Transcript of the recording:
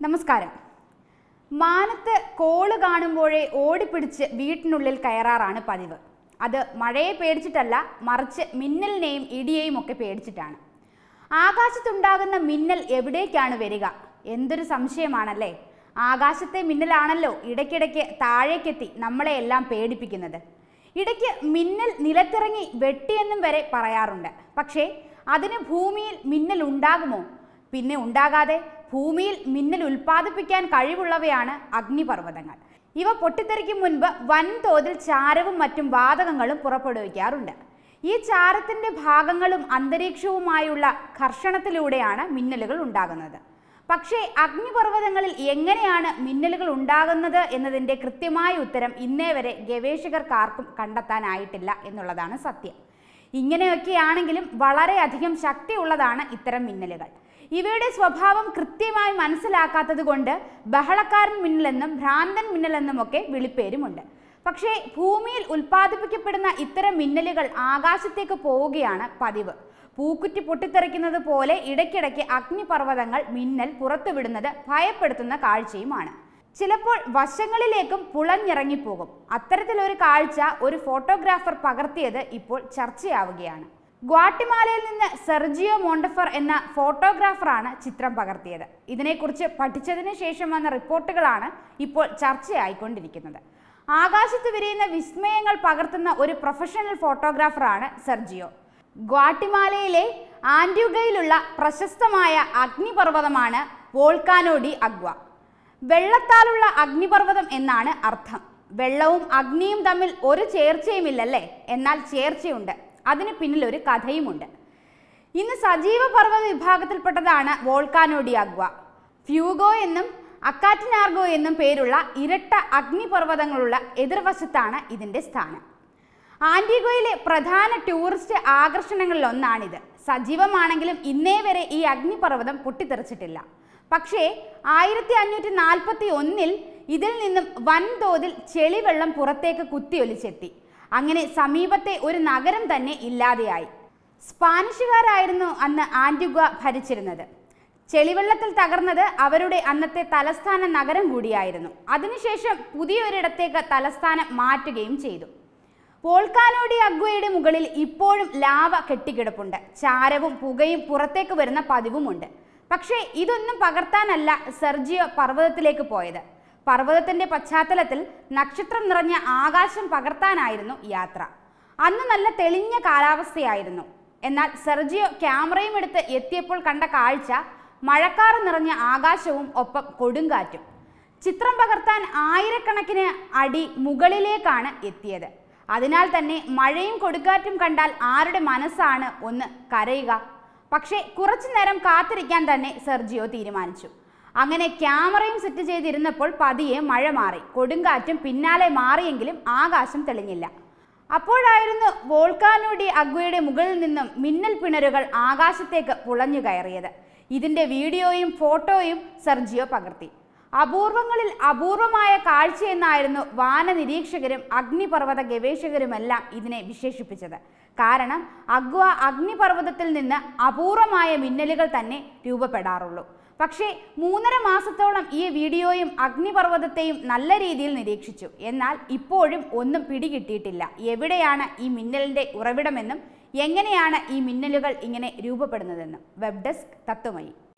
നമസ്കാരം മാനത്ത് കോള് കാണുമ്പോഴേ ഓടിപ്പിടിച്ച് വീട്ടിനുള്ളിൽ കയറാറാണ് പതിവ് അത് മഴയെ പേടിച്ചിട്ടല്ല മറിച്ച് മിന്നലിനെയും ഇടിയെയും ഒക്കെ പേടിച്ചിട്ടാണ് ആകാശത്തുണ്ടാകുന്ന മിന്നൽ എവിടേക്കാണ് വരിക എന്തൊരു സംശയമാണല്ലേ ആകാശത്തെ മിന്നലാണല്ലോ ഇടയ്ക്കിടയ്ക്ക് താഴേക്കെത്തി നമ്മളെ എല്ലാം പേടിപ്പിക്കുന്നത് ഇടയ്ക്ക് മിന്നൽ നിലത്തിറങ്ങി വെട്ടിയെന്നും വരെ പറയാറുണ്ട് പക്ഷേ അതിന് ഭൂമിയിൽ മിന്നൽ ഉണ്ടാകുമോ പിന്നെ ഉണ്ടാകാതെ ഭൂമിയിൽ മിന്നൽ ഉൽപ്പാദിപ്പിക്കാൻ കഴിവുള്ളവയാണ് അഗ്നിപർവ്വതങ്ങൾ ഇവ പൊട്ടിത്തെറിക്കും മുൻപ് വൻതോതിൽ ചാരവും മറ്റും വാതകങ്ങളും പുറപ്പെടുവിക്കാറുണ്ട് ഈ ചാരത്തിന്റെ ഭാഗങ്ങളും അന്തരീക്ഷവുമായുള്ള ഘർഷണത്തിലൂടെയാണ് മിന്നലുകൾ ഉണ്ടാകുന്നത് പക്ഷേ അഗ്നിപർവ്വതങ്ങളിൽ എങ്ങനെയാണ് മിന്നലുകൾ ഉണ്ടാകുന്നത് എന്നതിൻ്റെ കൃത്യമായ ഉത്തരം ഇന്നേ വരെ ഗവേഷകർക്കാർക്കും കണ്ടെത്താനായിട്ടില്ല എന്നുള്ളതാണ് സത്യം ഇങ്ങനെയൊക്കെയാണെങ്കിലും വളരെയധികം ശക്തിയുള്ളതാണ് ഇത്തരം മിന്നലുകൾ ഇവയുടെ സ്വഭാവം കൃത്യമായി മനസ്സിലാക്കാത്തത് കൊണ്ട് ബഹളക്കാരൻ മിന്നലെന്നും ഭ്രാന്തൻ മിന്നലെന്നും ഒക്കെ വിളിപ്പേരുമുണ്ട് പക്ഷേ ഭൂമിയിൽ ഉൽപ്പാദിപ്പിക്കപ്പെടുന്ന ഇത്തരം മിന്നലുകൾ ആകാശത്തേക്ക് പോവുകയാണ് പതിവ് പൂക്കുറ്റി പൊട്ടിത്തെറിക്കുന്നത് പോലെ ഇടയ്ക്കിടയ്ക്ക് അഗ്നിപർവ്വതങ്ങൾ മിന്നൽ പുറത്തുവിടുന്നത് ഭയപ്പെടുത്തുന്ന കാഴ്ചയുമാണ് ചിലപ്പോൾ വശങ്ങളിലേക്കും പുളഞ്ഞിറങ്ങിപ്പോകും അത്തരത്തിലൊരു കാഴ്ച ഒരു ഫോട്ടോഗ്രാഫർ പകർത്തിയത് ഇപ്പോൾ ചർച്ചയാവുകയാണ് ഗ്വാട്ടിമാലയിൽ നിന്ന് സെർജിയോ മോണ്ടഫർ എന്ന ഫോട്ടോഗ്രാഫറാണ് ചിത്രം പകർത്തിയത് ഇതിനെക്കുറിച്ച് പഠിച്ചതിന് ശേഷം വന്ന റിപ്പോർട്ടുകളാണ് ഇപ്പോൾ ചർച്ചയായിക്കൊണ്ടിരിക്കുന്നത് ആകാശത്ത് വിരിയുന്ന വിസ്മയങ്ങൾ പകർത്തുന്ന ഒരു പ്രൊഫഷണൽ ഫോട്ടോഗ്രാഫറാണ് സെർജിയോ ഗ്വാട്ടിമാലയിലെ ആൻഡ്യുഗയിലുള്ള പ്രശസ്തമായ അഗ്നിപർവ്വതമാണ് വോൾക്കാനോ ഡി അഗ്വ വെള്ളത്താലുള്ള അഗ്നിപർവ്വതം എന്നാണ് അർത്ഥം വെള്ളവും അഗ്നിയും തമ്മിൽ ഒരു ചേർച്ചയുമില്ലല്ലേ എന്നാൽ ചേർച്ചയുണ്ട് അതിന് പിന്നിൽ ഒരു കഥയുമുണ്ട് ഇന്ന് സജീവ പർവ്വത വിഭാഗത്തിൽപ്പെട്ടതാണ് വോൾക്കാനോ ഡി അഗ്വ ഫ്യൂഗോ എന്നും അക്കാറ്റിനാർഗോ എന്നും പേരുള്ള ഇരട്ട അഗ്നിപർവ്വതങ്ങളുള്ള എതിർവശത്താണ് ഇതിൻ്റെ സ്ഥാനം ആൻറ്റിഗോയിലെ പ്രധാന ടൂറിസ്റ്റ് ആകർഷണങ്ങളിൽ ഒന്നാണിത് സജീവമാണെങ്കിലും ഇന്നേ വരെ ഈ അഗ്നിപർവ്വതം പൊട്ടിത്തെറിച്ചിട്ടില്ല പക്ഷേ ആയിരത്തി അഞ്ഞൂറ്റി നാൽപ്പത്തി ഒന്നിൽ ഇതിൽ നിന്നും വൻതോതിൽ ചെളിവെള്ളം പുറത്തേക്ക് കുത്തിയൊലിച്ചെത്തി അങ്ങനെ സമീപത്തെ ഒരു നഗരം തന്നെ ഇല്ലാതെയായി സ്പാനിഷുകാരായിരുന്നു അന്ന് ആൻറ്റിഗ്വ ഭരിച്ചിരുന്നത് ചെളിവെള്ളത്തിൽ തകർന്നത് അവരുടെ അന്നത്തെ തലസ്ഥാന നഗരം കൂടിയായിരുന്നു അതിനുശേഷം പുതിയൊരിടത്തേക്ക് തലസ്ഥാനം മാറ്റുകയും ചെയ്തു വോൾക്കാനോഡി അഗ്വയുടെ മുകളിൽ ഇപ്പോഴും ലാവ കെട്ടിക്കിടപ്പുണ്ട് ചാരവും പുകയും പുറത്തേക്ക് വരുന്ന പതിവുമുണ്ട് പക്ഷേ ഇതൊന്നും പകർത്താനല്ല സെർജിയോ പർവ്വതത്തിലേക്ക് പോയത് പർവ്വതത്തിന്റെ പശ്ചാത്തലത്തിൽ നക്ഷത്രം നിറഞ്ഞ ആകാശം പകർത്താനായിരുന്നു യാത്ര അന്ന് നല്ല തെളിഞ്ഞ കാലാവസ്ഥയായിരുന്നു എന്നാൽ സെർജിയോ ക്യാമറയും എടുത്ത് എത്തിയപ്പോൾ കണ്ട കാഴ്ച മഴക്കാറ് നിറഞ്ഞ ആകാശവും ഒപ്പം കൊടുങ്കാറ്റും ചിത്രം പകർത്താൻ ആയിരക്കണക്കിന് അടി മുകളിലേക്കാണ് എത്തിയത് അതിനാൽ തന്നെ മഴയും കൊടുങ്കാറ്റും കണ്ടാൽ ആരുടെ മനസ്സാണ് ഒന്ന് കരയുക പക്ഷേ കുറച്ചു നേരം കാത്തിരിക്കാൻ തന്നെ സെർജിയോ തീരുമാനിച്ചു അങ്ങനെ ക്യാമറയും സെറ്റ് ചെയ്തിരുന്നപ്പോൾ പതിയെ മഴ മാറി കൊടുങ്കാറ്റും പിന്നാലെ മാറിയെങ്കിലും ആകാശം തെളിഞ്ഞില്ല അപ്പോഴായിരുന്നു വോൾക്കാനോ ഡി അഗ്വയുടെ മുകളിൽ നിന്നും മിന്നൽ പിണരുകൾ ആകാശത്തേക്ക് പുളഞ്ഞു കയറിയത് ഇതിന്റെ വീഡിയോയും ഫോട്ടോയും സെർജിയോ പകർത്തി അപൂർവങ്ങളിൽ അപൂർവമായ കാഴ്ചയെന്നായിരുന്നു വാന നിരീക്ഷകരും അഗ്നിപർവ്വത ഗവേഷകരുമെല്ലാം ഇതിനെ വിശേഷിപ്പിച്ചത് കാരണം അഗ്വ അഗ്നിപർവ്വതത്തിൽ നിന്ന് അപൂർവമായ മിന്നലുകൾ തന്നെ രൂപപ്പെടാറുള്ളൂ പക്ഷേ മൂന്നര മാസത്തോളം ഈ വീഡിയോയും അഗ്നിപർവ്വതത്തെയും നല്ല രീതിയിൽ നിരീക്ഷിച്ചു എന്നാൽ ഇപ്പോഴും ഒന്നും പിടികിട്ടിയിട്ടില്ല എവിടെയാണ് ഈ മിന്നലിന്റെ ഉറവിടമെന്നും എങ്ങനെയാണ് ഈ മിന്നലുകൾ ഇങ്ങനെ രൂപപ്പെടുന്നതെന്നും വെബ് ഡെസ്ക് തത്വമയി